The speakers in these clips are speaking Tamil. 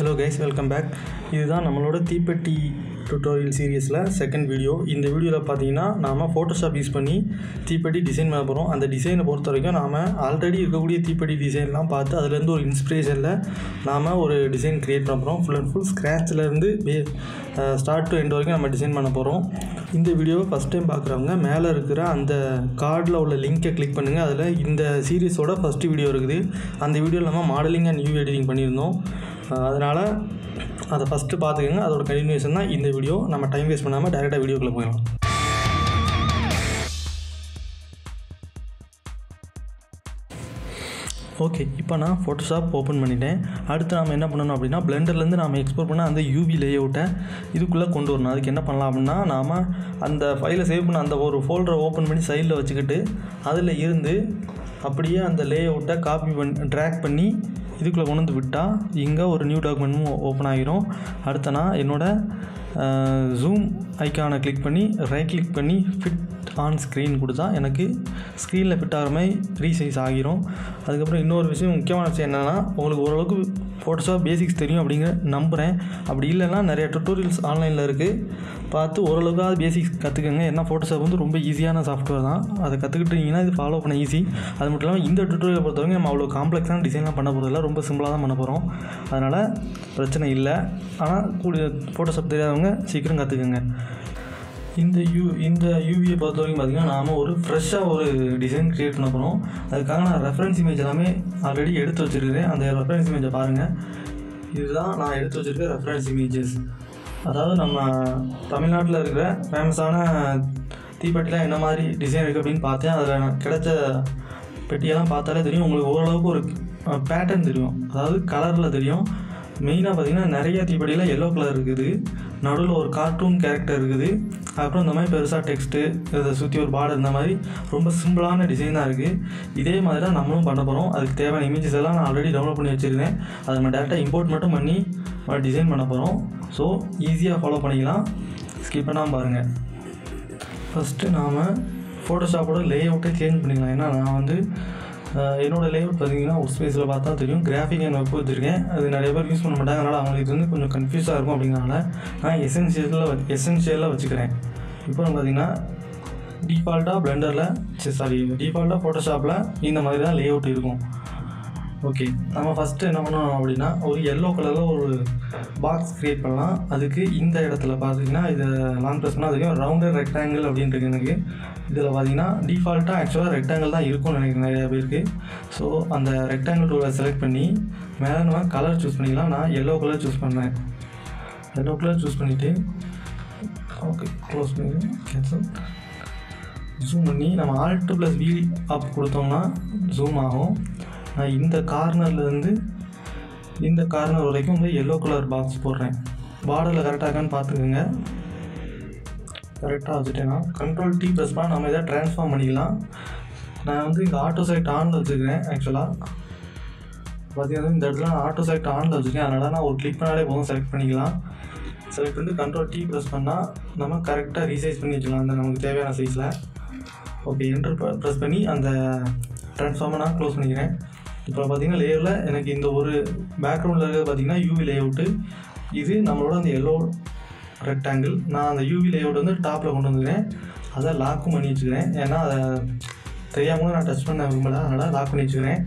ஹலோ கைஸ் வெல்கம் பேக் இதுதான் நம்மளோட தீப்பெட்டி டுட்டோரியல் சீரியஸில் செகண்ட் வீடியோ இந்த வீடியோவில் பார்த்தீங்கன்னா நாம் ஃபோட்டோஷாப் யூஸ் பண்ணி தீப்பெட்டி டிசைன் பண்ண போகிறோம் அந்த டிசைனை பொறுத்த வரைக்கும் நாம் ஆல்ரெடி இருக்கக்கூடிய தீப்பெட்டி டிசைன்லாம் பார்த்து அதுலேருந்து ஒரு இன்ஸ்பிரேஷனில் நாம் ஒரு டிசைன் க்ரியேட் பண்ண போகிறோம் ஃபுல் அண்ட் ஃபுல் ஸ்க்ராட்ச்லேருந்து பே ஸ்டார்ட் டு எண்ட் வரைக்கும் நம்ம டிசைன் பண்ண போகிறோம் இந்த வீடியோவை ஃபஸ்ட் டைம் பார்க்குறவங்க மேலே இருக்கிற அந்த கார்டில் உள்ள லிங்க்கை கிளிக் பண்ணுங்கள் அதில் இந்த சீரியஸோட ஃபஸ்ட்டு வீடியோ இருக்குது அந்த வீடியோவில் நம்ம மாடலிங் அண்ட் நியூ எடிட்டிங் பண்ணியிருந்தோம் அதனால் அதை ஃபஸ்ட்டு பார்த்துக்கோங்க அதோட கண்டினியூஷன் தான் இந்த வீடியோ நம்ம டைம் வேஸ்ட் பண்ணாமல் டேரெக்டாக வீடியோக்குள்ளே போயிடலாம் ஓகே இப்போ நான் ஃபோட்டோஷாப் ஓப்பன் பண்ணிட்டேன் அடுத்து நாம் என்ன பண்ணணும் அப்படின்னா பிளெண்டர்லேருந்து நாம் எக்ஸ்போர்ட் பண்ண அந்த யூவி லேஅவுட்டை இதுக்குள்ளே கொண்டு வரணும் அதுக்கு என்ன பண்ணலாம் அப்படின்னா நாம் அந்த ஃபைலை சேவ் பண்ண அந்த ஒரு ஃபோல்டரை ஓப்பன் பண்ணி சைடில் வச்சுக்கிட்டு அதில் இருந்து அப்படியே அந்த லேஅவுட்டை காப்பி பண்ணி ட்ராக் பண்ணி இதுக்குள்ளே கொண்டு வந்து விட்டால் இங்கே ஒரு நியூ டாக்குமெண்ட்டும் ஓப்பன் ஆகிரும் அடுத்த நான் என்னோடய ஜூம் ஐக்கானை கிளிக் பண்ணி ரைட் கிளிக் பண்ணி ஃபிட் ஆன் ஸ்க்ரீன் கொடுத்தா எனக்கு ஸ்க்ரீனில் ஃபிட் ஆகிற மாதிரி ரீசைஸ் ஆகிரும் அதுக்கப்புறம் இன்னொரு விஷயம் முக்கியமான விஷயம் என்னென்னா உங்களுக்கு ஓரளவுக்கு ஃபோட்டோஷாப் பேசிக்ஸ் தெரியும் அப்படிங்கிற நம்புகிறேன் அப்படி இல்லைன்னா நிறைய டுட்டோரியல்ஸ் ஆன்லைனில் இருக்குது பார்த்து ஓரளவுக்காவது பேசிக்ஸ் கற்றுக்கங்க ஏன்னா ஃபோட்டோஷாப் வந்து ரொம்ப ஈஸியான சாஃப்ட்வேர் தான் அதை கற்றுக்கிட்டீங்கன்னா இது ஃபாலோ பண்ண ஈஸி அது மட்டும் இல்லாமல் இந்த டுட்டோரியலை பொறுத்தவரைக்கும் நம்ம அவ்வளோ காம்ப்ளெக்ஸான டிசைன்லாம் பண்ண போகிறதில்ல ரொம்ப சிம்பிளாக தான் பண்ண போகிறோம் அதனால் பிரச்சனை இல்லை ஆனால் கூடிய ஃபோட்டோஷாப் தெரியாதவங்க சீக்கிரம் கற்றுக்குங்க இந்த யூ இந்த யூவியை பொறுத்த வரைக்கும் பார்த்திங்கன்னா நாம் ஒரு ஃப்ரெஷ்ஷாக ஒரு டிசைன் க்ரியேட் பண்ண போகிறோம் அதுக்காக நான் ரெஃபரன்ஸ் இமேஜ் எல்லாமே ஆல்ரெடி எடுத்து வச்சுருக்கிறேன் அந்த ரெஃபரன்ஸ் இமேஜை பாருங்கள் இதுதான் நான் எடுத்து வச்சுருக்க ரெஃபரன்ஸ் இமேஜஸ் அதாவது நம்ம தமிழ்நாட்டில் இருக்கிற ஃபேமஸான தீப்பெட்டிலாம் என்ன மாதிரி டிசைன் இருக்குது அப்படின்னு பார்த்தேன் அதில் கிடைச்ச பெட்டியெல்லாம் பார்த்தாலே தெரியும் உங்களுக்கு ஓரளவுக்கு ஒரு பேட்டர்ன் தெரியும் அதாவது கலரில் தெரியும் மெயினாக பார்த்தீங்கன்னா நிறைய தீப்பெட்டியில் எல்லோ கலர் இருக்குது நடுவில் ஒரு கார்ட்டூன் கேரக்டர் இருக்குது அப்புறம் இந்த மாதிரி பெருசாக டெக்ஸ்ட்டு இதை சுற்றி ஒரு பார்டர் இந்த மாதிரி ரொம்ப சிம்பிளான டிசைன் தான் இருக்குது இதே மாதிரி தான் நம்மளும் பண்ண போகிறோம் அதுக்கு தேவையான இமேஜஸ் எல்லாம் நான் ஆல்ரெடி டவுன்லோட் பண்ணி வச்சுருக்கேன் அதை நம்ம டேரெக்டாக இம்போர்ட் மட்டும் பண்ணி டிசைன் பண்ண போகிறோம் ஸோ ஈஸியாக ஃபாலோ பண்ணிக்கலாம் ஸ்கிப் பண்ணாமல் பாருங்கள் ஃபஸ்ட்டு நாம் ஃபோட்டோஷாப்போட லே அவுட்டே சேஞ்ச் பண்ணிக்கலாம் ஏன்னா நான் வந்து என்னோடய லேஅவுட் பார்த்தீங்கன்னா ஒரு ஸ்பேஸில் பார்த்தா தெரியும் கிராஃபிக் அண்ட் வெப் வச்சுருக்கேன் அது நிறைய பேர் யூஸ் பண்ண மாட்டாங்க அதனால் அவங்களுக்கு வந்து கொஞ்சம் கன்ஃபியூஸாக இருக்கும் அப்படிங்கிறனால நான் எசென்ஷியலில் எசென்ஷியலாக வச்சுக்கிறேன் இப்போ பார்த்தீங்கன்னா டிஃபால்ட்டாக பிளெண்டரில் சாரி டிஃபால்ட்டாக ஃபோட்டோஷாப்பில் இந்த மாதிரி தான் லேஅவுட் இருக்கும் ஓகே நம்ம ஃபஸ்ட்டு என்ன பண்ணணும் அப்படின்னா ஒரு எல்லோ கலரில் ஒரு பாக்ஸ் க்ரியேட் பண்ணலாம் அதுக்கு இந்த இடத்துல பார்த்தீங்கன்னா இதை லாங் ப்ரெஸ் பண்ணால் அதுக்கும் ரவுண்டட் ரெக்டாங்கிள் அப்படின்ட்டு எனக்கு இதில் பார்த்தீங்கன்னா டிஃபால்ட்டாக ஆக்சுவலாக ரெக்டாங்கிள் தான் இருக்கும்னு நினைக்கிறேன் நிறையா பேருக்கு ஸோ அந்த ரெக்டாங்கிள் டூலை செலக்ட் பண்ணி மேலே நம்ம கலர் சூஸ் பண்ணிக்கலாம் நான் எல்லோ கலர் சூஸ் பண்ணேன் எல்லோ கலர் சூஸ் பண்ணிவிட்டு ஓகே க்ளோஸ் பண்ணி கேன்சல் ஜூம் பண்ணி நம்ம ஆல்ட்டு ப்ளஸ் வி அப் கொடுத்தோம்னா ஜூம் ஆகும் நான் இந்த கார்னர்லேருந்து இந்த கார்னர் வரைக்கும் வந்து எல்லோ கலர் பாக்ஸ் போடுறேன் பார்டரில் கரெக்டாக இருக்கான்னு பார்த்துக்கோங்க கரெக்டாக வச்சுட்டேன்னா கண்ட்ரோல் டி ப்ரெஸ் பண்ணால் நம்ம இதை ட்ரான்ஸ்ஃபார்ம் பண்ணிக்கலாம் நான் வந்து இங்கே ஆட்டோ சைட் ஆனில் வச்சுருக்கேன் ஆக்சுவலாக பார்த்தீங்கன்னா இந்த இடத்துல நான் ஆட்டோ சைட் ஆனில் வச்சுருக்கேன் அதனால் நான் ஒரு கிளிக் பண்ணாலே போதும் செலக்ட் பண்ணிக்கலாம் செலக்ட் பண்ணிட்டு கண்ட்ரோல் டி ப்ரெஸ் பண்ணால் நம்ம கரெக்டாக ரீசைஸ் பண்ணி வச்சுக்கலாம் அந்த நமக்கு தேவையான சைஸில் ஓகே என்ட்ரு ப்ரெஸ் பண்ணி அந்த ட்ரான்ஸ்ஃபார்மை நான் க்ளோஸ் பண்ணிக்கிறேன் இப்போ பார்த்தீங்கன்னா லேயரில் எனக்கு இந்த ஒரு பேக்ரவுண்டில் இருக்கிறது பார்த்தீங்கன்னா யூவி லேஅவுட்டு இது நம்மளோட அந்த எல்லோ ரெக்டாங்கிள் நான் அந்த யூவி லேஅவுட் வந்து டாப்பில் கொண்டு வந்துக்கிறேன் அதை லாக்கும் பண்ணி வச்சுக்கிறேன் ஏன்னா அதை தெரியாமல் நான் டச் பண்ண விரும்பல அதனால் லாக் பண்ணி வச்சுக்கிறேன்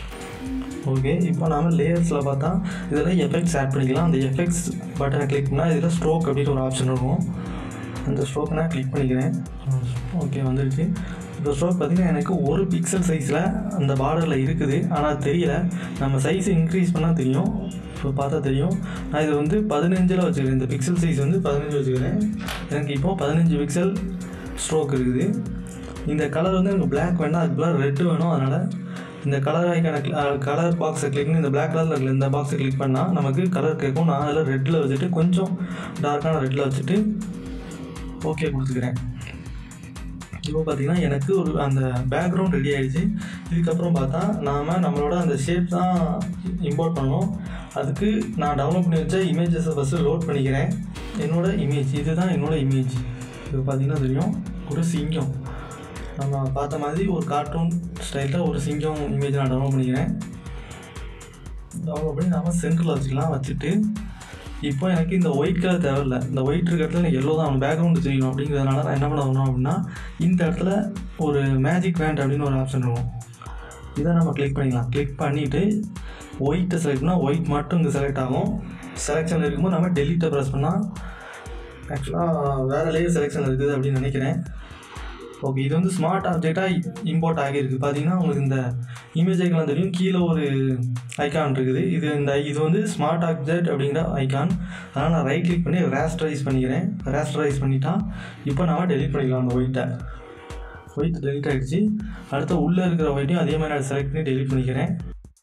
ஓகே இப்போ நாம் லேயர்ஸில் பார்த்தா இதில் எஃபெக்ட்ஸ் ஆட் பண்ணிக்கலாம் அந்த எஃபெக்ட்ஸ் பட்டனை கிளிக் பண்ணால் இதில் ஸ்ட்ரோக் அப்படின்னு ஒரு ஆப்ஷன் இருக்கும் அந்த ஸ்ட்ரோக்கை நான் கிளிக் பண்ணிக்கிறேன் ஓகே வந்துடுச்சு இப்போ ஸ்ட்ரோக் பார்த்திங்கன்னா எனக்கு ஒரு பிக்சல் சைஸில் அந்த பார்டரில் இருக்குது ஆனால் தெரியல நம்ம சைஸ் இன்க்ரீஸ் பண்ணால் தெரியும் இப்போ பார்த்தா தெரியும் நான் இதை வந்து பதினஞ்சில் வச்சுக்கிறேன் இந்த பிக்சல் சைஸ் வந்து பதினஞ்சு வச்சுக்கிறேன் எனக்கு இப்போது பதினஞ்சு பிக்சல் ஸ்ட்ரோக் இருக்குது இந்த கலர் வந்து எனக்கு பிளாக் வேண்டாம் அதுக்கு பதிலாக ரெட்டு வேணும் அதனால் இந்த கலர் ஐக்கான கலர் பாக்ஸை கிளிக் பண்ணி இந்த பிளாக் கலரில் இருக்கிற இந்த பாக்ஸை கிளிக் பண்ணால் நமக்கு கலர் கேட்கும் நான் அதில் ரெட்டில் வச்சுட்டு கொஞ்சம் டார்க்கான ரெட்டில் வச்சுட்டு ஓகே கொடுத்துக்கிறேன் இப்போ பார்த்தீங்கன்னா எனக்கு ஒரு அந்த பேக்ரவுண்ட் ரெடி ஆகிடுச்சு இதுக்கப்புறம் பார்த்தா நாம் நம்மளோட அந்த ஷேப் தான் இம்போர்ட் பண்ணோம் அதுக்கு நான் டவுன்லோட் பண்ணி வச்ச இமேஜஸை ஃபஸ்ட்டு லோட் பண்ணிக்கிறேன் என்னோடய இமேஜ் இதுதான் என்னோடய இமேஜ் இது பார்த்திங்கன்னா தெரியும் ஒரு சிங்கம் நம்ம பார்த்த மாதிரி ஒரு கார்ட்டூன் ஸ்டைலில் ஒரு சிங்கம் இமேஜ் நான் டவுன்லோட் பண்ணிக்கிறேன் டவுன்லோட் பண்ணி நாம சென்டரில் வச்சுக்கலாம் வச்சுட்டு இப்போ எனக்கு இந்த ஒயிட் கலர் தேவையில்ல இந்த ஒயிட் இருக்க இடத்துல எனக்கு எல்லோ தான் பேக்ரவுண்டு தெரியணும் அப்படிங்கிறதுனால நான் என்ன பண்ணணும் அப்படின்னா இந்த இடத்துல ஒரு மேஜிக் பேண்ட் அப்படின்னு ஒரு ஆப்ஷன் இருக்கும் இதை நம்ம கிளிக் பண்ணிக்கலாம் கிளிக் பண்ணிவிட்டு ஒயிட்டை செலக்ட் பண்ணால் ஒயிட் மட்டும் இங்கே செலக்ட் ஆகும் செலெக்ஷன் இருக்கும்போது நம்ம டெலீட்டை ப்ரெஸ் பண்ணால் ஆக்சுவலாக வேறு லேயர் செலெக்ஷன் இருக்குது அப்படின்னு நினைக்கிறேன் ஓகே இது வந்து ஸ்மார்ட் ஆப்ஜெக்டாக இம்போர்ட் ஆகியிருக்கு பார்த்தீங்கன்னா உங்களுக்கு இந்த இமேஜ் ஐக்கான் தெரியும் கீழே ஒரு ஐக்கான் இருக்குது இது இந்த இது வந்து ஸ்மார்ட் ஆப்ஜெக்ட் அப்படிங்கிற ஐக்கான் அதனால் நான் ரைட் கிளிக் பண்ணி ரேஸ்டரைஸ் பண்ணிக்கிறேன் ரேஸ்டரைஸ் பண்ணிட்டா இப்போ நம்ம டெலிட் பண்ணிக்கலாம் அந்த ஒயிட்டை ஒயிட் டெலிட் ஆகிடுச்சு அடுத்து உள்ளே இருக்கிற ஒயிட்டையும் அதே மாதிரி நான் செலக்ட் பண்ணி டெலிட் பண்ணிக்கிறேன்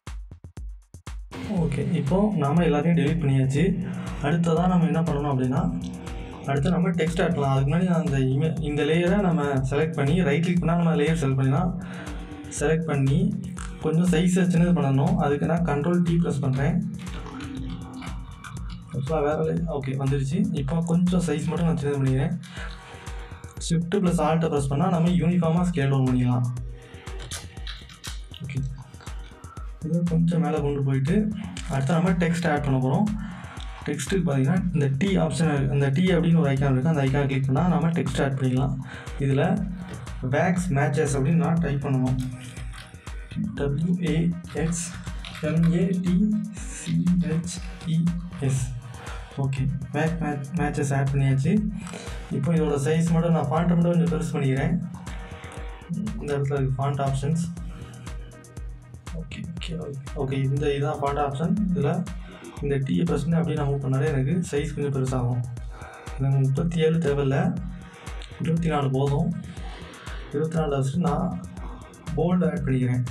ஓகே இப்போது நாம் எல்லாத்தையும் டெலிட் பண்ணியாச்சு அடுத்ததாக நம்ம என்ன பண்ணணும் அப்படின்னா அடுத்து நம்ம டெக்ஸ்ட் ஆட் பண்ணலாம் அதுக்கு முன்னாடி நான் அந்த இமே இந்த லேயரை நம்ம செலக்ட் பண்ணி ரைட் கிளிக் பண்ணால் நம்ம லேயர் செலக்ட் பண்ணிடலாம் செலக்ட் பண்ணி கொஞ்சம் சைஸை சின்னது பண்ணணும் அதுக்கு நான் கண்ட்ரோல் டி ப்ரெஸ் பண்ணுறேன் ஆக்சுவலாக வேறு ஓகே வந்துடுச்சு இப்போ கொஞ்சம் சைஸ் மட்டும் நான் சின்னது பண்ணிக்கிறேன் ஷிஃப்ட்டு ப்ளஸ் ஆல்ட்டை ப்ரெஸ் பண்ணால் நம்ம யூனிஃபார்மாக ஸ்கேல் டவுன் பண்ணிக்கலாம் ஓகே இது கொஞ்சம் மேலே கொண்டு போயிட்டு அடுத்து நம்ம டெக்ஸ்ட் ஆட் பண்ண போகிறோம் டெக்ஸ்ட்டுக்கு பார்த்தீங்கன்னா இந்த டி ஆப்ஷன் இந்த டி அப்படின்னு ஒரு ஐக்கான் இருக்குது அந்த ஐக்கான் கிளிக் பண்ணால் நம்ம டெக்ஸ்ட் ஆட் பண்ணிக்கலாம் இதில் வேக்ஸ் மேட்சஸ் அப்படின்னு நான் டைப் பண்ணுவோம் டபிள்யூஏஎக்ஸ் எம்ஏடிசிஹெச்இஎஸ் okay back match matches add பண்ணியாச்சு இப்போ இதோட சைஸ் மட்டும் நான் ஃபாண்ட்டை மட்டும் கொஞ்சம் பெருசு பண்ணிக்கிறேன் இந்த இடத்துல இருக்குது font options okay okay okay இந்த இதான் ஃபாண்ட் ஆப்ஷன் இதில் இந்த டீயை ப்ரெஸ் பண்ணி அப்படியே நான் மூவ் பண்ணாலே எனக்கு சைஸ் கொஞ்சம் பெருசாகும் எனக்கு முப்பத்தி ஏழு தேவையில்லை இருபத்தி நாலு போதும் இருபத்தி நாலு வச்சுட்டு நான் போல்டு ஆட் பண்ணிக்கிறேன்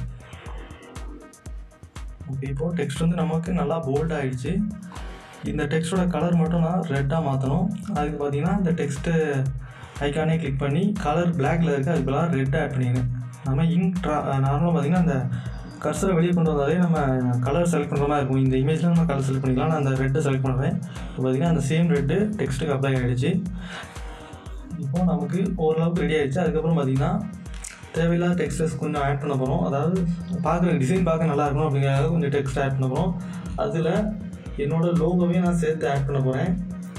ஓகே இப்போது டெக்ஸ்ட் வந்து நமக்கு நல்லா போல்ட் ஆகிடுச்சு இந்த டெக்ஸ்ட்டோட கலர் மட்டும் நான் ரெட்டாக மாற்றணும் அதுக்கு பார்த்தீங்கன்னா இந்த டெக்ஸ்ட்டு ஐக்கானே கிளிக் பண்ணி கலர் பிளாக்ல இருக்குது அதுக்கு பதிலாக ரெட் ஆட் பண்ணிக்கிறேன் நம்ம இங்க் ட்ரா நார்மலாக பார்த்தீங்கன்னா அந்த கர்சரை வெளியே கொண்டு வந்தாலே நம்ம கலர் செலக்ட் பண்ணுற மாதிரி இருக்கும் இந்த இமேஜில் நம்ம கலர் செலக்ட் பண்ணிக்கலாம் நான் அந்த ரெட்டை செலக்ட் பண்ணுறேன் இப்போ பார்த்தீங்கன்னா அந்த சேம் ரெட்டு டெக்ஸ்ட்டுக்கு அப்ளை ஆகிடுச்சு இப்போ நமக்கு ஓரளவுக்கு ரெடி ஆகிடுச்சு அதுக்கப்புறம் பார்த்தீங்கன்னா தேவையில்லாத டெக்ஸ்டர்ஸ் கொஞ்சம் ஆட் பண்ண போகிறோம் அதாவது பார்க்குற டிசைன் பார்க்க நல்லா இருக்கணும் அப்படிங்கிறத கொஞ்சம் டெக்ஸ்ட் ஆட் பண்ண போகிறோம் அதில் என்னோடய லோகோவையும் நான் சேர்த்து ஆட் பண்ண போகிறேன்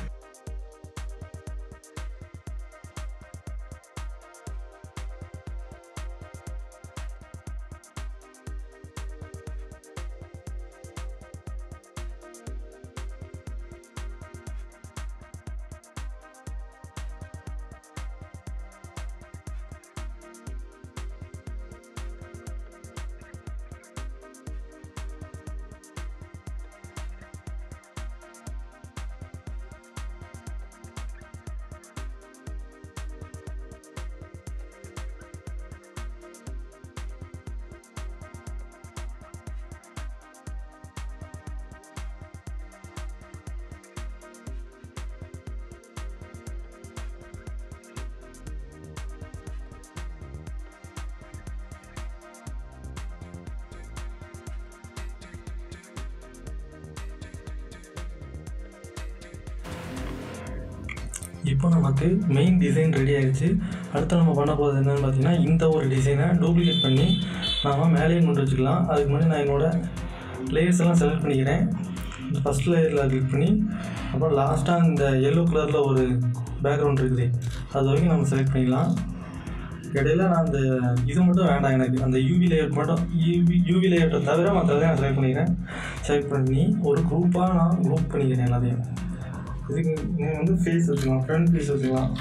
இப்போ நமக்கு மெயின் டிசைன் ரெடி ஆயிடுச்சு அடுத்து நம்ம பண்ண போகிறது என்னன்னு பார்த்தீங்கன்னா இந்த ஒரு டிசைனை டூப்ளிகேட் பண்ணி நாம் மேலேயும் கொண்டு வச்சுக்கலாம் அதுக்கு முன்னாடி நான் என்னோட லேயர்ஸ் எல்லாம் செலக்ட் பண்ணிக்கிறேன் இந்த ஃபஸ்ட் லேயரில் கிளிக் பண்ணி அப்புறம் லாஸ்ட்டாக இந்த எல்லோ கலரில் ஒரு பேக்ரவுண்ட் இருக்குது அது வரைக்கும் நம்ம செலக்ட் பண்ணிக்கலாம் இடையில நான் அந்த இது மட்டும் வேண்டாம் எனக்கு அந்த யூவி லேயர் மட்டும் யூவி யூவி லேயர்ட்டை தவிர மற்றதை நான் செலக்ட் பண்ணிக்கிறேன் செலக்ட் பண்ணி ஒரு குரூப்பாக நான் குரூப் பண்ணிக்கிறேன் எல்லாத்தையும் இதுக்கு நீங்கள் வந்து ஃபேஸ் வச்சுக்கலாம் ஃப்ரண்ட் ஃபேஸ் வச்சுக்கலாம்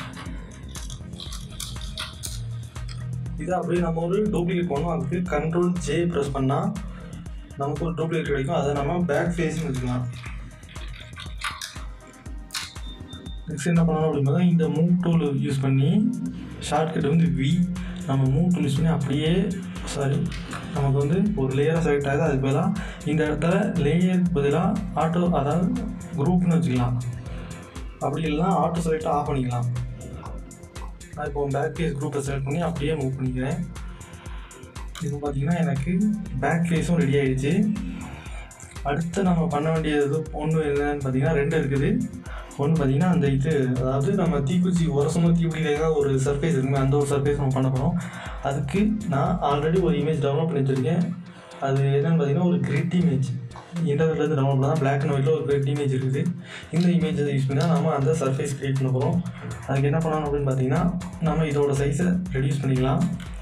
இது அப்படியே நம்ம ஒரு டூப்ளிகேட் பண்ணோம் அதுக்கு கண்ட்ரோல் ஜே ப்ரெஸ் பண்ணால் நமக்கு ஒரு டூப்ளிகேட் கிடைக்கும் அதை நம்ம பேக் ஃபேஸிங் வச்சுக்கலாம் நெக்ஸ்ட் என்ன பண்ணணும் அப்படின்னா இந்த மூவ் டூல் யூஸ் பண்ணி ஷார்ட்கட் வந்து வி நம்ம மூவ் டூல் யூஸ் பண்ணி அப்படியே சாரி நமக்கு வந்து ஒரு லேயராக செலக்ட் ஆகுது அதுக்கு பதிலாக இந்த இடத்துல லேயருக்கு பதிலாக ஆட்டோ அதாவது குரூப்னு வச்சுக்கலாம் அப்படி இல்லைனா ஆட்டோ செலக்ட் ஆஃப் பண்ணிக்கலாம் நான் இப்போ பேக் ஃபேஸ் குரூப்பை செலக்ட் பண்ணி அப்படியே மூவ் பண்ணிக்கிறேன் இப்போ பார்த்தீங்கன்னா எனக்கு பேக் ஃபேஸும் ரெடி ஆயிடுச்சு அடுத்து நம்ம பண்ண வேண்டியது ஒன்று என்னன்னு பார்த்தீங்கன்னா ரெண்டு இருக்குது ஒன்று பார்த்தீங்கன்னா அந்த இது அதாவது நம்ம தீக்குச்சி உரசமும் தீக்குச்சிக்காக ஒரு சர்ஃபேஸ் இருக்குமே அந்த ஒரு சர்ஃபேஸ் நம்ம பண்ண போகிறோம் அதுக்கு நான் ஆல்ரெடி ஒரு இமேஜ் டவுன்லோட் பண்ணி வச்சுருக்கேன் அது என்னென்னு பார்த்தீங்கன்னா ஒரு கிரிட் இமேஜ் இன்டர்நெட்லேருந்து டவுன்லோட் பண்ணால் பிளாக் அண்ட் ஒயிட்டில் ஒரு கிரேட் இமேஜ் இருக்குது இந்த இமேஜை யூஸ் பண்ணி தான் நம்ம அந்த சர்ஃபேஸ் க்ரியேட் பண்ண போகிறோம் அதுக்கு என்ன பண்ணணும் அப்படின்னு பார்த்தீங்கன்னா நம்ம இதோட சைஸை ரெடியூஸ் பண்ணிக்கலாம்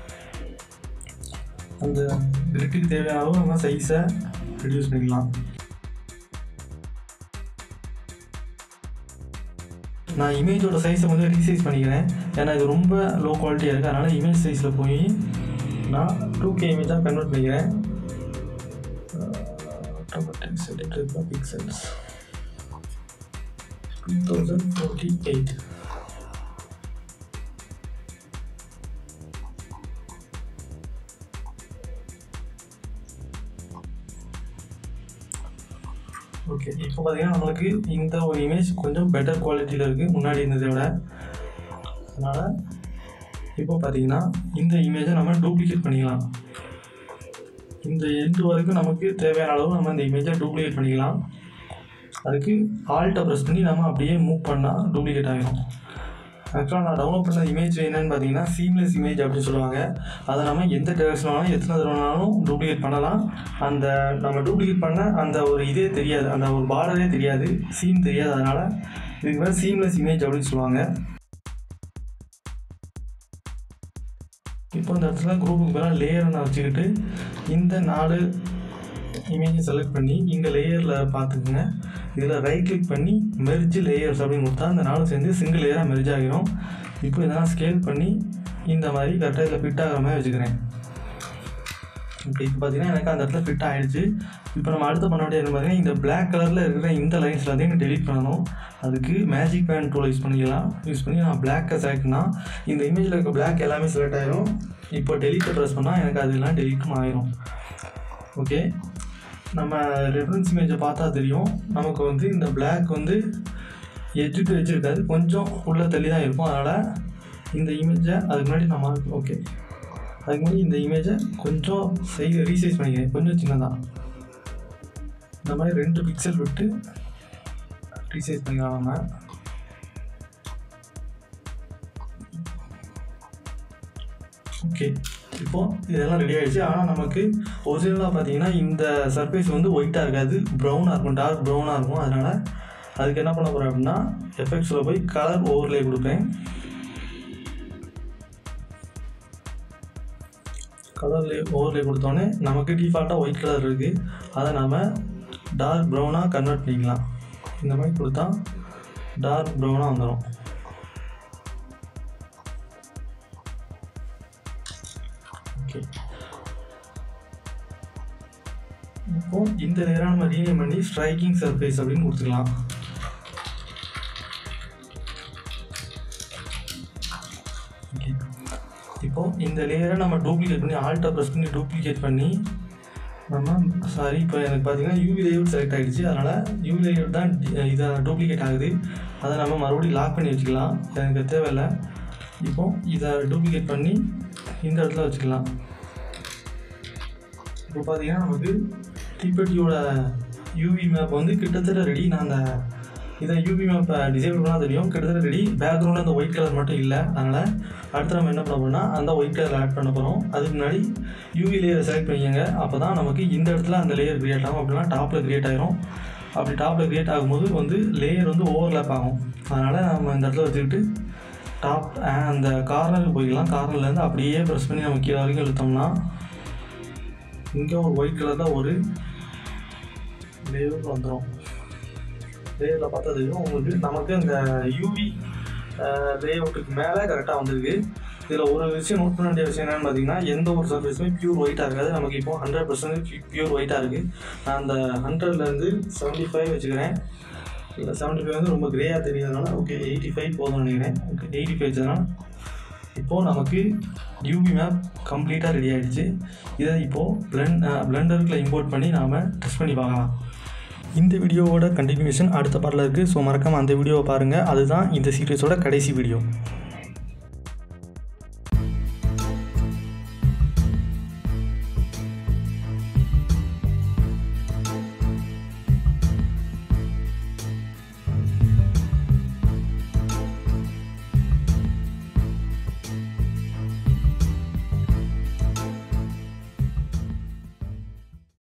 அந்த கிரிட்டுக்கு தேவையான அளவு நம்ம சைஸை ரெடியூஸ் பண்ணிக்கலாம் நான் இமேஜோட சைஸை வந்து ரீசைஸ் பண்ணிக்கிறேன் ஏன்னா இது ரொம்ப லோ குவாலிட்டியாக இருக்குது அதனால் இமேஜ் சைஸில் போய் நான் டூ கே இமேஜாக கன்வெர்ட் பண்ணிக்கிறேன் automatic selected by pixels 2048 okay இப்போ பார்த்தீங்கன்னா நம்மளுக்கு இந்த ஒரு இமேஜ் கொஞ்சம் பெட்டர் குவாலிட்டியில் இருக்குது முன்னாடி இருந்ததை விட அதனால் இப்போ பார்த்தீங்கன்னா இந்த இமேஜை நம்ம டூப்ளிகேட் பண்ணிக்கலாம் இந்த எண்டு வரைக்கும் நமக்கு தேவையான அளவு நம்ம இந்த இமேஜை டூப்ளிகேட் பண்ணிக்கலாம் அதுக்கு ஆல்ட்டை ப்ரெஸ் பண்ணி நம்ம அப்படியே மூவ் பண்ணால் டூப்ளிகேட் ஆகிடும் ஆக்சுவலாக நான் டவுன்லோட் பண்ண இமேஜ் என்னென்னு பார்த்தீங்கன்னா சீம்லெஸ் இமேஜ் அப்படின்னு சொல்லுவாங்க அதை நம்ம எந்த டேரக்ஷன் வேணாலும் எத்தனை தடவை வேணாலும் டூப்ளிகேட் பண்ணலாம் அந்த நம்ம டூப்ளிகேட் பண்ண அந்த ஒரு இதே தெரியாது அந்த ஒரு பார்டரே தெரியாது சீன் தெரியாது அதனால் இதுக்கு பேர் சீம்லெஸ் இமேஜ் அப்படின்னு சொல்லுவாங்க இப்போ இந்த இடத்துல குரூப்புக்கு பேராக லேயரை நான் வச்சுக்கிட்டு இந்த நாலு இமேஜை செலக்ட் பண்ணி இங்கே லேயரில் பார்த்துக்குங்க இதில் ரைட் கிளிக் பண்ணி மெர்ஜ் லேயர்ஸ் அப்படின்னு கொடுத்தா இந்த நாலு சேர்ந்து சிங்கிள் லேயராக மெர்ஜ் ஆகிரும் இப்போ இதெல்லாம் ஸ்கேல் பண்ணி இந்த மாதிரி கரெக்டாக இதில் ஃபிட் ஆகிற மாதிரி வச்சுக்கிறேன் இப்போ இப்போ பார்த்தீங்கன்னா எனக்கு அந்த இடத்துல ஃபிட் ஆகிடுச்சு இப்போ நம்ம அடுத்து பண்ண வேண்டியது பார்த்தீங்கன்னா இந்த பிளாக் கலரில் இருக்கிற இந்த லைன்ஸ் எல்லாத்தையும் டெலிட் பண்ணணும் அதுக்கு மேஜிக் பேன் டூல் யூஸ் பண்ணிக்கலாம் யூஸ் பண்ணி நான் பிளாக்கை செலக்ட்னா இந்த இமேஜில் இருக்க பிளாக் எல்லாமே செலக்ட் ஆயிரும் இப்போ டெலிட்டை ப்ரெஸ் பண்ணால் எனக்கு அதெல்லாம் டெலிட்டும் ஆயிரும் ஓகே நம்ம ரெஃபரன்ஸ் இமேஜை பார்த்தா தெரியும் நமக்கு வந்து இந்த பிளாக் வந்து எட்ஜு டு எட்ஜ் இருக்காது கொஞ்சம் உள்ளே தள்ளி தான் இருக்கும் அதனால் இந்த இமேஜை அதுக்கு முன்னாடி நம்ம ஓகே அதுக்கு முன்னாடி இந்த இமேஜை கொஞ்சம் சை ரீசைஸ் பண்ணிக்கிறேன் கொஞ்சம் சின்னதாக இந்த மாதிரி ரெண்டு பிக்சல் விட்டு ரீசைஸ் பண்ணிக்கலாம் நம்ம ஓகே இப்போ இதெல்லாம் ரெடி ஆகிடுச்சு ஆனால் நமக்கு ஒரிஜினலாக பார்த்தீங்கன்னா இந்த சர்ஃபேஸ் வந்து ஒயிட்டாக இருக்காது ப்ரௌனாக இருக்கும் டார்க் ப்ரௌனாக இருக்கும் அதனால் அதுக்கு என்ன பண்ண போகிறேன் அப்படின்னா எஃபெக்ட்ஸில் போய் கலர் ஓவர்லே கொடுப்பேன் கலர்லே ஓவர்லே கொடுத்தோன்னே நமக்கு டிஃபால்ட்டாக ஒயிட் கலர் இருக்குது அதை நாம் டார்க் ப்ரௌனாக கன்வெர்ட் பண்ணிக்கலாம் இந்த மாதிரி கொடுத்தா டார்க் ப்ரௌனாக வந்துடும் ஓகே இப்போ இந்த நேரம் நம்ம ரீநேம் பண்ணி ஸ்ட்ரைக்கிங் சர்ஃபேஸ் அப்படின்னு கொடுத்துக்கலாம் ஓகே இப்போ இந்த லேயரை நம்ம டூப்ளிகேட் பண்ணி ஆல்ட்டை ப்ரெஸ் பண்ணி டூப்ளிகேட் பண்ணி நம்ம சாரி இப்போ எனக்கு பார்த்தீங்கன்னா யூவி லேஅவுட் செலக்ட் ஆகிடுச்சு அதனால் யூவி லேஅவுட் தான் இதை டூப்ளிகேட் ஆகுது அதை நம்ம மறுபடியும் லாக் பண்ணி வச்சுக்கலாம் எனக்கு தேவையில்லை இப்போ இதை டூப்ளிகேட் பண்ணி இந்த இடத்துல வச்சுக்கலாம் இப்போ பார்த்தீங்கன்னா நமக்கு டிபெட்டியோட யூவி மேப் வந்து கிட்டத்தட்ட ரெடி நான் அந்த இதை யூவி மேப்பை டிசேபிள் பண்ணால் தெரியும் கிட்டத்தட்ட ரெடி பேக்ரவுண்டில் அந்த ஒயிட் கலர் மட்டும் இல்லை அதனால் அடுத்து நம்ம என்ன பண்ண போறோம்னா அந்த ஒயிட் கலர் ஆட் பண்ண போகிறோம் அதுக்கு முன்னாடி யூவி லேயரை செலக்ட் பண்ணிக்கங்க அப்போ தான் நமக்கு இந்த இடத்துல அந்த லேயர் கிரியேட் ஆகும் அப்படின்னா டாப்பில் கிரியேட் ஆயிரும் அப்படி டாப்பில் கிரியேட் ஆகும்போது வந்து லேயர் வந்து ஓவர்லேப் ஆகும் அதனால் நம்ம இந்த இடத்துல வச்சுக்கிட்டு டாப் அந்த கார்னருக்கு போய்க்கலாம் கார்னர்லேருந்து அப்படியே ப்ரெஸ் பண்ணி நம்ம கீழே வரைக்கும் இழுத்தோம்னா இங்கே ஒரு ஒயிட் கலரில் ஒரு லேயர் வந்துடும் லேயரில் பார்த்தா தெரியும் உங்களுக்கு நமக்கு இந்த யூவி லேஅவுட்டுக்கு மேலே கரெக்டாக வந்திருக்கு இதில் ஒரு விஷயம் நோட் பண்ண வேண்டிய விஷயம் என்னென்னு பார்த்தீங்கன்னா எந்த ஒரு சர்ஃபேஸுமே பியூர் ஒயிட்டாக இருக்காது நமக்கு இப்போ ஹண்ட்ரட் பர்சன்ட் பியூர் ஒயிட்டாக இருக்குது நான் அந்த ஹண்ட்ரட்லேருந்து செவன்ட்டி ஃபைவ் வச்சுக்கிறேன் இல்லை செவன்ட்டி ஃபைவ் வந்து ரொம்ப கிரேயாக தெரியாதனால ஓகே எயிட்டி ஃபைவ் போதும்னு நினைக்கிறேன் ஓகே எயிட்டி ஃபைவ் வச்சதுனால இப்போது நமக்கு யூவி மேப் கம்ப்ளீட்டாக ரெடி ஆகிடுச்சு இதை இப்போது பிளெண்ட் பிளெண்டருக்குள்ள இம்போர்ட் பண்ணி நாம் டெஸ்ட் பண்ணி பார்க்கலாம் இந்த வீடியோவோட கண்டினியூஷன் அடுத்த பாட்டில் இருக்குது ஸோ மறக்காமல் அந்த வீடியோவை பாருங்கள் அதுதான் இந்த சீரியஸோட கடைசி வீடியோ